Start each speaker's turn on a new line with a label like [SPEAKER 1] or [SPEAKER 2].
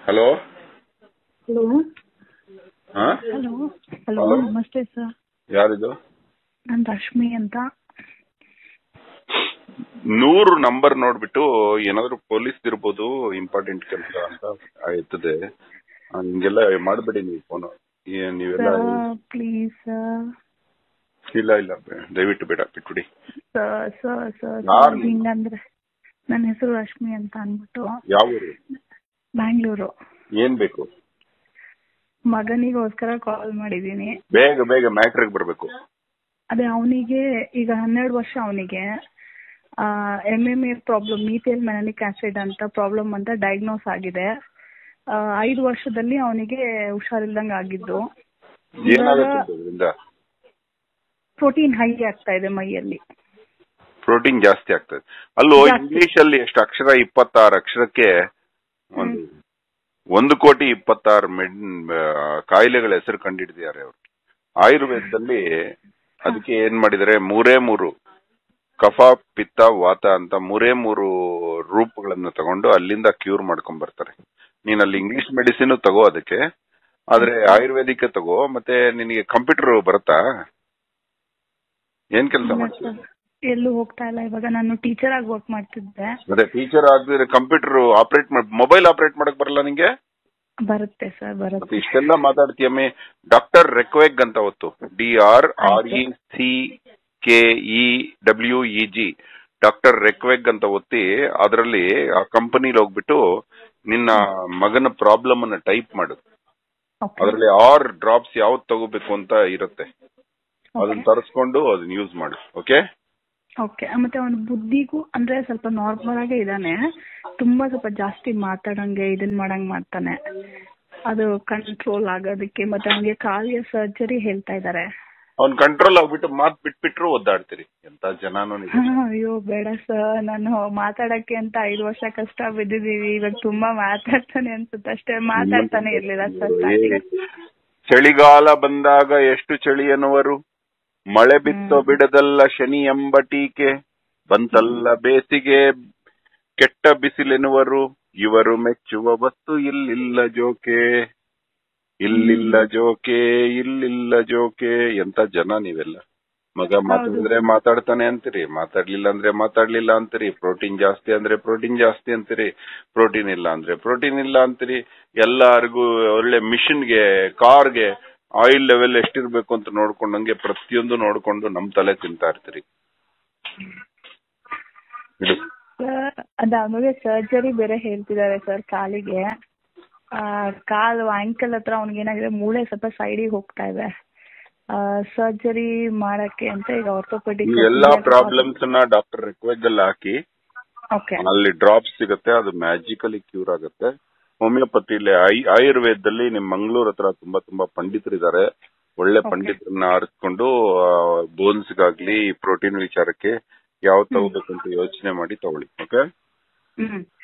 [SPEAKER 1] Hello
[SPEAKER 2] hello
[SPEAKER 1] ಹಾ
[SPEAKER 2] hello hello
[SPEAKER 1] Hello.
[SPEAKER 2] ನಮಸ್ತೆ sir
[SPEAKER 1] ಯಾರಿದು
[SPEAKER 2] ನಾನು ರಶ್ಮಿ ಅಂತ
[SPEAKER 1] ನೂರು ನಂಬರ್ ನೋಡ್ಬಿಟ್ಟು ಏನಾದ್ರು ಪೊಲೀಸ್ ಇರ್ಬೋದು ಇಂಪಾರ್ಟೆಂಟ್ ಕೆಲಸ ಅಂತ ಎತ್ತದೆ ಹಿಂಗೆಲ್ಲ ಮಾಡಬೇಡಿ ನೀವು ಫೋನ್ ನೀವೆಲ್ಲ
[SPEAKER 2] ಸರ್ ಪ್ಲೀಸ್ ಸರ್
[SPEAKER 1] ಇಲ್ಲ ಇಲ್ಲ ಬೇ- ದಯವಿಟ್ಟು ಬೇಡ ಬಿಟ್ಬಿಡಿ
[SPEAKER 2] ಸರ್ ಸರ್ ಸರ್
[SPEAKER 1] ಯಾರ್ ನೀವು?
[SPEAKER 2] ಹಿಂಗಂದ್ರೆ ನನ್ನ ಹೆಸರು ರಶ್ಮಿ ಅಂತ ಅಂದ್ಬಿಟ್ಟು
[SPEAKER 1] ಯಾವ ಊರು
[SPEAKER 2] ಬ್ಯಾಂಗ್ಳೂರು
[SPEAKER 1] ಏನ್ ಬೇಕು
[SPEAKER 2] ಮಗನಿಗೋಸ್ಕರ ಕಾಲ್ ಮಾಡಿದ್ದೀನಿ
[SPEAKER 1] ಬೇಗ ಬೇಗ ಮ್ಯಾಟ್ರಿಗೆ ಬರಬೇಕು
[SPEAKER 2] ಅದೇ ಅವನಿಗೆ ಈಗ ಹನ್ನೆರಡು ವರ್ಷ ಅವನಿಗೆ M M A problem methyl malonic acid ಅಂತ ಪ್ರಾಬ್ಲಮ್ ಅಂತ ಡಯಾಗ್ನೋಸ್ ಆಗಿದೆ ಆ, ಐದು ವರ್ಷದಲ್ಲಿ ಅವನಿಗೆ ಹುಷಾರಿಲ್ದಂಗೆ ಆಗಿದ್ದು
[SPEAKER 1] ಏನಾಗುತ್ತೆ ಅದರಿಂದ
[SPEAKER 2] ಪ್ರೋಟೀನ್ ಹೈ ಆಗ್ತಾ ಇದೆ ಮೈಯಲ್ಲಿ
[SPEAKER 1] ಪ್ರೋಟೀನ್ ಜಾಸ್ತಿ ಆಗ್ತದೆ ಅಲ್ಲೋ
[SPEAKER 2] ಜಾಸ್ತಿ.
[SPEAKER 1] ಇಂಗ್ಲಿಷ್ ಅಲ್ಲಿ ಎಷ್ಟು ಅಕ್ಷರ ಇಪ್ಪತ್ತಾರು ಅಕ್ಷರಕ್ಕೆ ಒಂದು ಒಂದು ಕೋಟಿ ಇಪ್ಪತ್ತಾರು ಮೆಡ್ ಕಾಯಿಲೆಗಳ ಹೆಸರು ಕಂಡಿಡಿದಿದ್ದಾರೆ ಅವರು ಆಯುರ್ವೇದದಲ್ಲಿ ಅದಕ್ಕೆ ಏನ್ ಮಾಡಿದರೆ ಮೂರೇ ಮೂರು ಕಫ ಪಿತ್ತ ವಾತ ಅಂತ ಮೂರೇ ಮೂರು ರೂಪಗಳನ್ನ ತಗೊಂಡು ಅಲ್ಲಿಂದ ಕ್ಯೂರ್ ಮಾಡ್ಕೊಂಡ್ ಬರ್ತಾರೆ ನೀನ್ ಅಲ್ಲಿ ಇಂಗ್ಲಿಷ್ ಮೆಡಿಸಿನ್ ತಗೋ ಅದಕ್ಕೆ ಆದ್ರೆ ಆಯುರ್ವೇದಿಕ್ ತಗೋ ಮತ್ತೆ ನಿನಗೆ ಕಂಪ್ಯೂಟರ್ ಬರುತ್ತಾ ಏನ್ ಕೆಲಸ ಮಾಡ್ತೀಯ
[SPEAKER 2] ಎಲ್ಲೂ ಹೋಗ್ತಾ ಇಲ್ಲ ಇವಾಗ ನಾನು ಟೀಚರ್ ಆಗಿ ವರ್ಕ್ ಮಾಡ್ತಿದ್ದೆ
[SPEAKER 1] ಮತ್ತೆ ಟೀಚರ್ ಆಗದಿದ್ರೆ ಕಂಪ್ಯೂಟರ್ ಆಪರೇಟ್ ಮಾಡ್ ಮೊಬೈಲ್ ಆಪರೇಟ್ ಮಾಡಕ್ ಬರಲ್ಲ ನಿಂಗೆ
[SPEAKER 2] ಬರುತ್ತೆ ಸರ್ ಬರುತ್ತೆ
[SPEAKER 1] ಮತ್ತೆ ಇಷ್ಟೆಲ್ಲ ಮಾತಾಡ್ತೀಯಮ್ಮೆ ಡಾಕ್ಟರ್ ರೆಕ್ವೆಗ್ ಅಂತ ಹೊತ್ತು D R R E C K E W E G doctor Reckeweg ಅಂತ ಒತ್ತಿ ಅದರಲ್ಲಿ ಆ ಕಂಪನಿಲಿ ಹೋಗ್ಬಿಟ್ಟು ನಿನ್ನ ಮಗನ ಪ್ರಾಬ್ಲಮ್ ಅನ್ನ ಟೈಪ್ ಮಾಡು
[SPEAKER 2] ಓಕೆ
[SPEAKER 1] ಅದರಲ್ಲಿ ಆರ್ ಡ್ರಾಪ್ಸ್ ಯಾವ್ದು ತಗೋಬೇಕು ಅಂತ ಇರುತ್ತೆ ಅದನ್ನ ತರಿಸ್ಕೊಂಡು ಅದನ್ನ ಯೂಸ್ ಮಾಡು ಓಕೆ
[SPEAKER 2] ಓಕೆ ಮತ್ತೆ ಅವನ ಬುದ್ಧಿಗೂ ಅಂದ್ರೆ ಸ್ವಲ್ಪ ನಾರ್ಮಲ್ ಆಗೇ ಇದ್ದಾನೆ ತುಂಬಾ ಸ್ವಲ್ಪ ಜಾಸ್ತಿ ಮಾತಾಡಂಗೆ ಇದನ್ ಮಾಡಂಗ್ ಮಾಡ್ತಾನೆ ಅದು ಕಂಟ್ರೋಲ್ ಆಗೋದಕ್ಕೆ ಮತ್ತೆ ಅವನಿಗೆ ಕಾಲಿಗೆ ಸರ್ಜರಿ ಹೇಳ್ತಾ ಇದ್ದಾರೆ
[SPEAKER 1] ಅವ್ನ್ ಕಂಟ್ರೋಲ್ ಆಗ್ಬಿಟ್ಟು ಮಾತ್ ಬಿಟ್ಬಿಟ್ರು ಒದ್ದಾಡ್ತೀರಿ ಎಂತ ಜನನೂ ನೀವು
[SPEAKER 2] ಅಯ್ಯೋ ಬೇಡ ಸರ್ ನಾನು ಮಾತಾಡಕ್ಕೆ ಅಂತ ಐದು ವರ್ಷ ಕಷ್ಟ ಬಿದ್ದಿದೀವಿ ಇವಾಗ ತುಂಬಾ ಮಾತಾಡ್ತಾನೆ ಅನ್ಸುತ್ತೆ ಅಷ್ಟೇ ಮಾತಾಡ್ತಾನೆ ಇರ್ಲಿಲ್ಲ ಸರ್ starting.
[SPEAKER 1] ಚಳಿಗಾಲ ಬಂದಾಗ ಎಷ್ಟು ಚಳಿ ಎನ್ನುವರು ಮಳೆ ಬಿತ್ತೋ ಬಿಡದಲ್ಲ ಶನಿ ಎಂಬ ಟೀಕೆ ಬಂತಲ್ಲ ಬೇಸಿಗೆ ಕೆಟ್ಟ ಬಿಸಿಲೆನ್ನುವರು ಇವರು ಮೆಚ್ಚುವ ವಸ್ತು ಇಲ್ಲಿಲ್ಲ ಜೋಕೆ ಇಲ್ಲಿಲ್ಲ ಜೋಕೆ ಇಲ್ಲಿಲ್ಲ ಜೋಕೆ ಎಂತ ಜನ ನೀವೆಲ್ಲ ಮಗ ಮಾತಾಡಿದ್ರೆ ಮಾತಾಡ್ತಾನೆ ಅಂತೀರಿ ಮಾತಾಡ್ಲಿಲ್ಲ ಅಂದ್ರೆ ಮಾತಾಡ್ಲಿಲ್ಲ ಅಂತೀರಿ ಪ್ರೋಟೀನ್ ಜಾಸ್ತಿ ಅಂದ್ರೆ ಪ್ರೋಟೀನ್ ಜಾಸ್ತಿ ಅಂತೀರಿ ಪ್ರೋಟೀನ್ ಇಲ್ಲ ಅಂದ್ರೆ ಪ್ರೋಟೀನ್ ಇಲ್ಲ ಅಂತೀರಿ ಎಲ್ಲಾರ್ಗು ಒಳ್ಳೆ ಮಿಷನ್ಗೆ ಕಾರ್ಗೆ ಆಯಿಲ್ ಲೆವೆಲ್ ಎಷ್ಟಿರ್ಬೇಕು ಅಂತ ನೋಡ್ಕೊಂಡಂಗೆ ಪ್ರತಿಯೊಂದು ನೋಡ್ಕೊಂಡು ನಮ್ ತಲೆ ತಿಂತಾ ಇರ್ತೀರಿ ಬಿಡು.
[SPEAKER 2] ಸರ್ ಅದಾದ್ಮೇಲೆ ಸರ್ಜರಿ ಬೇರೆ ಹೇಳ್ತಿದ್ದಾರೆ ಸರ್ ಕಾಲಿಗೆ ಆ, ಕಾಲು ಆಂಕಲ್ ಹತ್ರ ಅವ್ನಿಗೆ ಏನಾಗಿದೆ ಮೂಳೆ ಸ್ವಲ್ಪ ಸೈಡಿಗೆ ಹೋಗ್ತಾ ಇದೆ ಸರ್ಜರಿ ಮಾಡಕ್ಕೆ ಅಂತ ಈಗ ಆರ್ಥೋಪೆಡಿಕ್
[SPEAKER 1] ಈ ಎಲ್ಲಾ ಪ್ರಾಬ್ಲಮ್ಸ್ ನ ಡಾಕ್ಟರ್ ರಿಕ್ವೆಗ್ ಅಲ್ಲಿ ಹಾಕಿ
[SPEAKER 2] ಓಕೆ
[SPEAKER 1] ಅಲ್ಲಿ ಡ್ರಾಪ್ಸ್ ಸಿಗುತ್ತೆ ಅದು ಮ್ಯಾಜಿಕಲಿ ಕ್ಯೂರ್ ಆಗುತ್ತೆ ಹೋಮಿಯೋಪತಿಲಿ ಆಯುರ್ವೇದದಲ್ಲಿ ನಿಮ್ ಮಂಗಳೂರ್ ಹತ್ರ ತುಂಬಾ ತುಂಬಾ ಪಂಡಿತರಿದ್ದಾರೆ ಒಳ್ಳೆ
[SPEAKER 2] Okay.
[SPEAKER 1] ಪಂಡಿತರನ್ನ ಆರಿಸ್ಕೊಂಡು ಬೋನ್ಸ್ಗಾಗ್ಲಿ ಪ್ರೋಟೀನ್ ವಿಚಾರಕ್ಕೆ ಯಾವ ತಗೋಬೇಕು ಅಂತ ಯೋಚನೆ ಮಾಡಿ ತಗೊಳ್ಳಿ ಓಕೆ
[SPEAKER 2] ಹ್ಮ್